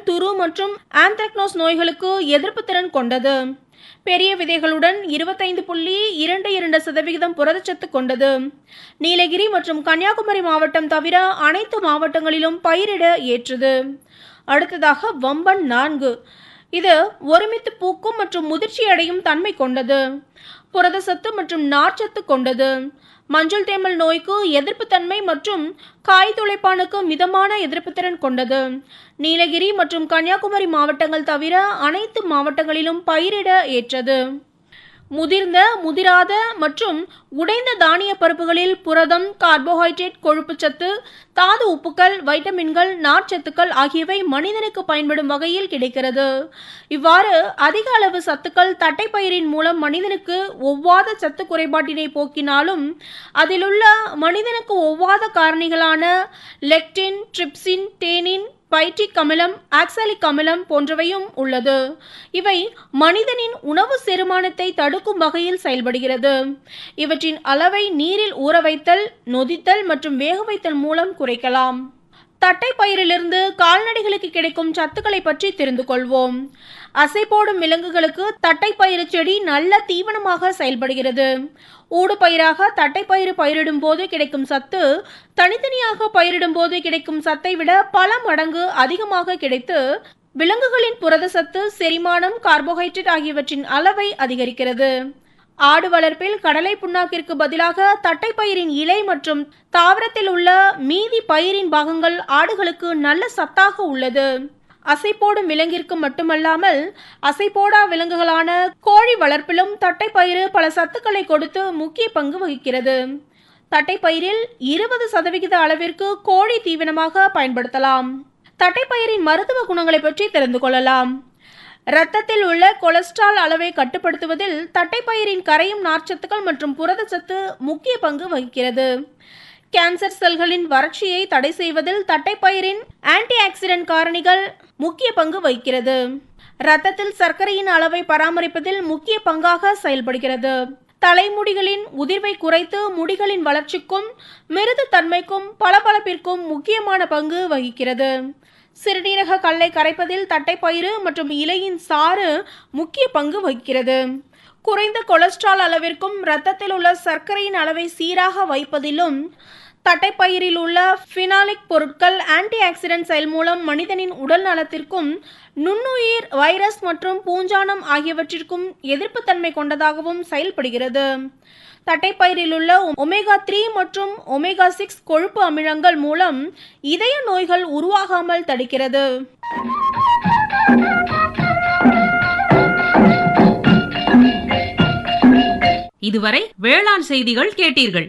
துரு மற்றும் ஆந்த்ராக்னோஸ் நோய்களுக்கு எதிர்ப்பு திறன் கொண்டது பெரிய விதைகளுடன் இருபத்தைந்து புள்ளி இரண்டு இரண்டு சதவிகிதம் புரதச்சத்து கொண்டது நீலகிரி மற்றும் கன்னியாகுமரி மாவட்டம் தவிர அனைத்து மாவட்டங்களிலும் பயிரிட ஏற்றது அடுத்ததாக வம்பன் நான்கு இது ஒருமித்து பூக்கும் மற்றும் முதிர்ச்சி அடையும் தன்மை கொண்டது புரதசத்து மற்றும் நார்ச்சத்து கொண்டது மஞ்சள் தேமல் நோய்க்கு எதிர்ப்புத்தன்மை மற்றும் காய் துளைப்பானுக்கு மிதமான எதிர்ப்புத்திறன் கொண்டது நீலகிரி மற்றும் கன்னியாகுமரி மாவட்டங்கள் தவிர அனைத்து மாவட்டங்களிலும் பயிரிட ஏற்றது முதிர்ந்த முதிராத மற்றும் உடைந்த தானிய பருப்புகளில் புரதம் கார்போஹைட்ரேட் கொழுப்புச்சத்து தாது உப்புக்கள் வைட்டமின்கள் நார்ச்சத்துக்கள் ஆகியவை மனிதனுக்கு பயன்படும் வகையில் கிடைக்கிறது இவ்வாறு அதிக அளவு சத்துக்கள் தட்டைப்பயிரின் மூலம் மனிதனுக்கு ஒவ்வாத சத்து குறைபாட்டினை போக்கினாலும் அதிலுள்ள மனிதனுக்கு ஒவ்வாத காரணிகளான லெக்டின் ட்ரிப்சின் டேனின் பைட்ரிக் அமிலம் ஆக்சாலிக் அமிலம் போன்றவையும் உள்ளது இவை மனிதனின் உணவு செரிமானத்தை தடுக்கும் வகையில் செயல்படுகிறது இவற்றின் அளவை நீரில் ஊற வைத்தல் நொதித்தல் மற்றும் வேக வைத்தல் மூலம் குறைக்கலாம் தட்டை பயிரிலிருந்து கால்நடைகளுக்கு கிடைக்கும் சத்துக்களை பற்றி தெரிந்து கொள்வோம் அசை போடும் விலங்குகளுக்கு தட்டைப்பயிறு செடி நல்ல தீவனமாக செயல்படுகிறது ஊடு பயிராக தட்டைப்பயிறு பயிரிடும் போது கிடைக்கும் சத்து தனித்தனியாக பயிரிடும் போது கிடைக்கும் சத்தை விட பல மடங்கு அதிகமாக கிடைத்து விலங்குகளின் புரத சத்து செரிமானம் கார்போஹைட்ரேட் ஆகியவற்றின் அளவை அதிகரிக்கிறது ஆடு வளர்ப்பில் கடலை புண்ணாக்கிற்கு பதிலாக தட்டைப்பயிரின் இலை மற்றும் தாவரத்தில் உள்ள மீதி பயிரின் பாகங்கள் ஆடுகளுக்கு நல்ல சத்தாக உள்ளது அசைப்போடும் விலங்கிற்கு மட்டுமல்லாமல் அசைப்போடா விலங்குகளான கோழி வளர்ப்பிலும் தட்டைப்பயிறு பல சத்துக்களை கொடுத்து முக்கிய பங்கு வகிக்கிறது தட்டைப்பயிரில் இருபது சதவிகித அளவிற்கு கோழி தீவனமாக பயன்படுத்தலாம் தட்டைப்பயிரின் மருத்துவ குணங்களை பற்றி தெரிந்து கொள்ளலாம் இரத்தத்தில் உள்ள கொலஸ்ட்ரால் அளவை கட்டுப்படுத்துவதில் தட்டைப்பயிரின் கரையும் நார்ச்சத்துக்கள் மற்றும் புரதச்சத்து முக்கிய பங்கு வகிக்கிறது கேன்சர் செல்களின் வறட்சியை தடை செய்வதில் தட்டைப்பயிரின் ஆன்டி ஆக்சிடென்ட் காரணிகள் முக்கிய பங்கு வகிக்கிறது இரத்தத்தில் சர்க்கரையின் அளவை பராமரிப்பதில் முக்கிய பங்காக செயல்படுகிறது தலைமுடிகளின் உதிர்வை குறைத்து முடிகளின் வளர்ச்சிக்கும் மிருது தன்மைக்கும் பளபளப்பிற்கும் முக்கியமான பங்கு வகிக்கிறது சிறுநீரக கல்லை கரைப்பதில் தட்டைப்பயிறு மற்றும் இலையின் சாறு முக்கிய பங்கு வகிக்கிறது குறைந்த கொலஸ்ட்ரால் அளவிற்கும் இரத்தத்தில் உள்ள சர்க்கரையின் அளவை சீராக வைப்பதிலும் தட்டைப்பயிரில் உள்ள ஃபினாலிக் பொருட்கள் ஆன்டி ஆக்சிடென்ட் செயல் மூலம் மனிதனின் உடல் நலத்திற்கும் நுண்ணுயிர் வைரஸ் மற்றும் பூஞ்சானம் ஆகியவற்றிற்கும் எதிர்ப்புத்தன்மை கொண்டதாகவும் செயல்படுகிறது தட்டைப்பயிரில் உள்ள ஒமேகா த்ரீ மற்றும் ஒமேகா சிக்ஸ் கொழுப்பு அமிலங்கள் மூலம் இதய நோய்கள் உருவாகாமல் தடுக்கிறது இதுவரை வேளாண் செய்திகள் கேட்டீர்கள்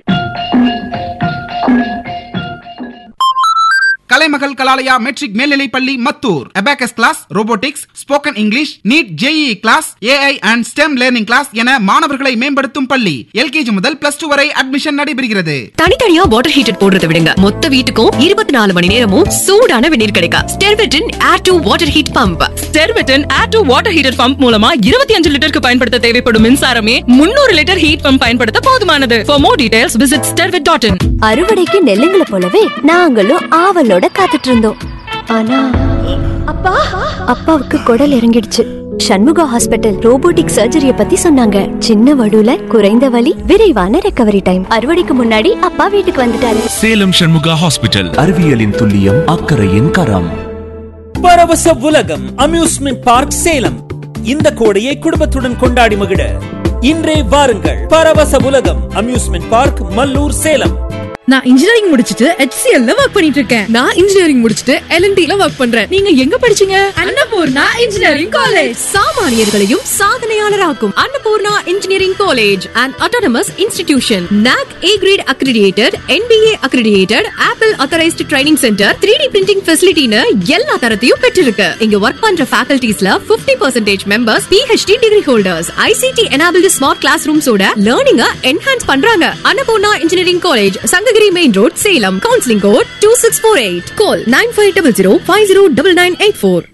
கலைமகள் கலாலயா மெட்ரிக் மேல்நிலைப் பள்ளி Mathur abacus class robotics spoken English NEET JEE class AI and STEM learning class என மாணவர்களை மேம்படுத்தும் பள்ளி எல்கேஜி முதல் பிளஸ் டூ வரை அட்மிஷன் நடைபெறுகிறது தனித்தனியா வாட்டர் ஹீட்டர் போடுறத விடுங்க மொத்த வீட்டுக்கும் இருபத்தி நாலு மணி நேரமும் சூடான வெந்நீர் கிடைக்கும் ஸ்டெர்வெட்டின் air to water heat pump ஸ்டெர்வெட்டின் air to water heater pump மூலமா இருபத்தி அஞ்சு லிட்டருக்கு பயன்படுத்த தேவைப்படும் மின்சாரமே முன்னூறு லிட்டர் ஹீட் பம்ப் பயன்படுத்த போதுமானது for more details visit Sterwet dot in அறுவடைக்கு நெல்லுங்களை போலவே நாங்களும் ஆவலோட காத்துட்டு இருந்தோம் ஆனா அப்பா அப்பாவுக்கு குடல் இறங்கிடுச்சு சண்முகா ஹாஸ்பிட்டல் ரோபோட்டிக் சர்ஜரிய பத்தி சொன்னாங்க சின்ன வடுல குறைந்த வலி விரைவான ரெக்கவரி டைம் அறுவடைக்கு முன்னாடி அப்பா வீட்டுக்கு வந்துட்டாரு சேலம் சண்முகா ஹாஸ்பிட்டல் அறிவியலின் துல்லியம் அக்கறையின் கரம் பரவச உலகம் அம்யூஸ்மெண்ட் பார்க் சேலம் இந்த கோடையை குடும்பத்துடன் கொண்டாடி மகிழ இன்றே வாருங்கள் பரவச உலகம் அம்யூஸ்மெண்ட் பார்க் மல்லூர் சேலம் நான் இன்ஜினியரிங் முடிச்சிட்டு HCL ல ஒர்க் பண்ணிட்டு இருக்கேன் நான் இன்ஜினியரிங் முடிச்சிட்டு எல்என்டி ல ஒர்க் பண்றேன் நீங்க எங்க படிச்சீங்க அன்னபூர்ணா இன்ஜினியரிங் காலேஜ் சாமானியர்களையும் சாதனையாளராக்கும் Annapoorna engineering college and autonomous institution NAC A grade accredited NBA accredited Apple authorised training centre three D printing ஃபெசிலிட்டின்னு எல்லா தரத்தையும் பெற்றிருக்கு இங்க ஒர்க் பண்ற ஃபேக்கல்டிஸ்ல 50% percentage members PhD degree holders ICT enabled smart class ரூம்ஸோட லேர்னிங்க என்ஹான்ஸ் பண்றாங்க Annapoorna engineering college Sankagiri main road Salem counselling code two six four eight call nine five double zero five zero double nine eight four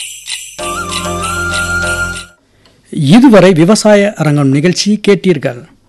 இதுவரை விவசாய அரங்கம் நிகழ்ச்சி கேட்டீர்கள்